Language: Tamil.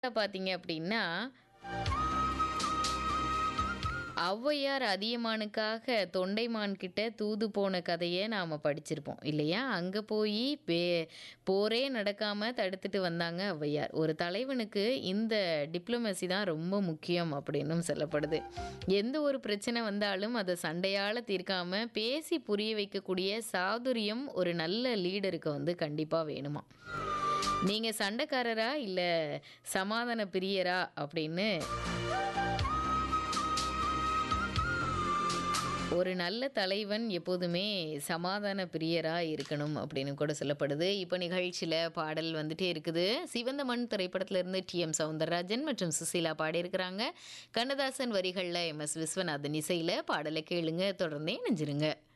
பார்த்தீங்க அப்படின்னா ஔவையார் அதியமானுக்காக தொண்டைமான் கிட்ட தூது போன கதையை நாம் படிச்சிருப்போம் இல்லையா அங்கே போய் பே போரே நடக்காமல் தடுத்துட்டு வந்தாங்க ஔவையார் ஒரு தலைவனுக்கு இந்த டிப்ளமசி தான் ரொம்ப முக்கியம் அப்படின்னும் சொல்லப்படுது எந்த ஒரு பிரச்சனை வந்தாலும் அதை சண்டையால் தீர்க்காம பேசி புரிய வைக்கக்கூடிய சாதுரியம் ஒரு நல்ல லீடருக்கு வந்து கண்டிப்பாக வேணுமா நீங்கள் சண்டைக்காரரா இல்லை சமாதான பிரியரா அப்படின்னு ஒரு நல்ல தலைவன் எப்போதுமே சமாதான பிரியராக இருக்கணும் அப்படின்னு கூட சொல்லப்படுது இப்போ நிகழ்ச்சியில் பாடல் வந்துட்டே இருக்குது சிவந்த மண் திரைப்படத்துல இருந்து டி எம் சவுந்தரராஜன் மற்றும் சுசீலா பாடியிருக்கிறாங்க கண்ணதாசன் வரிகளில் எம் எஸ் விஸ்வநாதன் இசையில் பாடலை கேளுங்க தொடர்ந்தே நெஞ்சிருங்க